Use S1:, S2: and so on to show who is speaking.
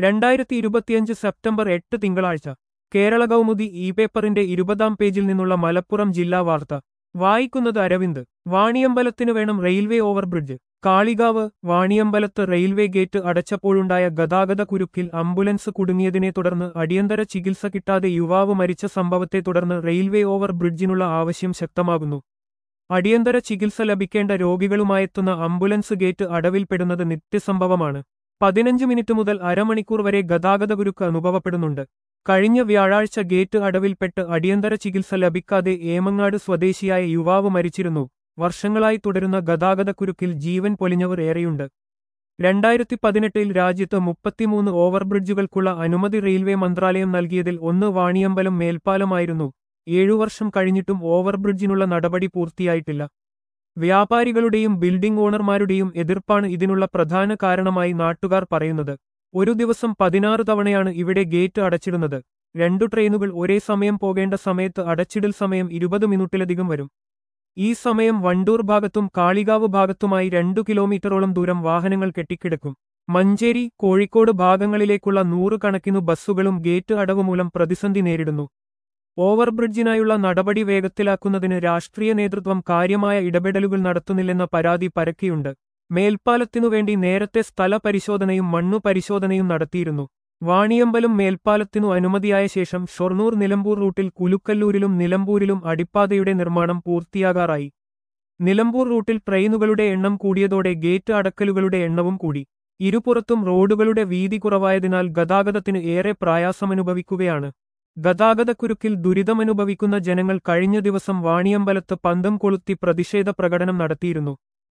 S1: രണ്ടായിരത്തി ഇരുപത്തിയഞ്ച് സെപ്റ്റംബർ എട്ട് തിങ്കളാഴ്ച കേരള കൗമുദി ഇ പേപ്പറിന്റെ ഇരുപതാം പേജിൽ നിന്നുള്ള മലപ്പുറം ജില്ലാ വാർത്ത വായിക്കുന്നത് അരവിന്ദ് വാണിയമ്പലത്തിനു വേണം റെയിൽവേ ഓവർബ്രിഡ്ജ് കാളികാവ് വാണിയമ്പലത്ത് റെയിൽവേ ഗേറ്റ് അടച്ചപ്പോഴുണ്ടായ ഗതാഗത കുരുക്കിൽ ആംബുലൻസ് കുടുങ്ങിയതിനെ തുടർന്ന് അടിയന്തര ചികിത്സ കിട്ടാതെ യുവാവ് മരിച്ച സംഭവത്തെ തുടർന്ന് റെയിൽവേ ഓവർ ബ്രിഡ്ജിനുള്ള ആവശ്യം ശക്തമാകുന്നു അടിയന്തര ചികിത്സ ലഭിക്കേണ്ട രോഗികളുമായെത്തുന്ന ആംബുലൻസ് ഗേറ്റ് അടവിൽപ്പെടുന്നത് നിത്യസംഭവമാണ് പതിനഞ്ച് മിനിറ്റ് മുതൽ അരമണിക്കൂർ വരെ ഗതാഗത കുരുക്ക് അനുഭവപ്പെടുന്നുണ്ട് കഴിഞ്ഞ വ്യാഴാഴ്ച ഗേറ്റ് അടവിൽപ്പെട്ട് അടിയന്തര ചികിത്സ ലഭിക്കാതെ ഏമങ്ങാട് സ്വദേശിയായ യുവാവ് മരിച്ചിരുന്നു വർഷങ്ങളായി തുടരുന്ന ഗതാഗതക്കുരുക്കിൽ ജീവൻ പൊലിഞ്ഞവർ ഏറെയുണ്ട് രണ്ടായിരത്തി പതിനെട്ടിൽ രാജ്യത്ത് മുപ്പത്തിമൂന്ന് ഓവർബ്രിഡ്ജുകൾക്കുള്ള അനുമതി റെയിൽവേ മന്ത്രാലയം നൽകിയതിൽ ഒന്ന് വാണിയമ്പലം മേൽപ്പാലമായിരുന്നു ഏഴു വർഷം കഴിഞ്ഞിട്ടും ഓവർബ്രിഡ്ജിനുള്ള നടപടി പൂർത്തിയായിട്ടില്ല വ്യാപാരികളുടെയും ബിൽഡിംഗ് ഓണർമാരുടെയും എതിർപ്പാണ് ഇതിനുള്ള പ്രധാന കാരണമായി നാട്ടുകാർ പറയുന്നത് ഒരു ദിവസം പതിനാറ് തവണയാണ് ഇവിടെ ഗേറ്റ് അടച്ചിടുന്നത് രണ്ടു ട്രെയിനുകൾ ഒരേ സമയം പോകേണ്ട സമയത്ത് അടച്ചിടൽ സമയം ഇരുപത് മിനിറ്റിലധികം വരും ഈ സമയം വണ്ടൂർ ഭാഗത്തും കാളികാവ് ഭാഗത്തുമായി രണ്ടു കിലോമീറ്ററോളം ദൂരം വാഹനങ്ങൾ കെട്ടിക്കിടക്കും മഞ്ചേരി കോഴിക്കോട് ഭാഗങ്ങളിലേക്കുള്ള നൂറുകണക്കിനു ബസ്സുകളും ഗേറ്റ് അടവ് മൂലം പ്രതിസന്ധി നേരിടുന്നു ഓവർബ്രിഡ്ജിനായുള്ള നടപടി വേഗത്തിലാക്കുന്നതിന് രാഷ്ട്രീയ നേതൃത്വം കാര്യമായ ഇടപെടലുകൾ നടത്തുന്നില്ലെന്ന പരാതി പരക്കെയുണ്ട് മേൽപ്പാലത്തിനുവേണ്ടി നേരത്തെ സ്ഥല പരിശോധനയും മണ്ണു പരിശോധനയും നടത്തിയിരുന്നു വാണിയമ്പലം മേൽപ്പാലത്തിനു അനുമതിയായ ശേഷം ഷൊർണൂർ നിലമ്പൂർ റൂട്ടിൽ കുലുക്കല്ലൂരിലും നിലമ്പൂരിലും അടിപ്പാതയുടെ നിർമ്മാണം പൂർത്തിയാകാറായി നിലമ്പൂർ റൂട്ടിൽ ട്രെയിനുകളുടെ എണ്ണം കൂടിയതോടെ ഗേറ്റ് അടക്കലുകളുടെ എണ്ണവും കൂടി ഇരുപുറത്തും റോഡുകളുടെ വീതി കുറവായതിനാൽ ഗതാഗതത്തിന് ഏറെ പ്രയാസമനുഭവിക്കുകയാണ് ഗതാഗതക്കുരുക്കിൽ ദുരിതമനുഭവിക്കുന്ന ജനങ്ങൾ കഴിഞ്ഞ ദിവസം വാണിയമ്പലത്ത് പന്തം കൊളുത്തി പ്രതിഷേധ പ്രകടനം നടത്തിയിരുന്നു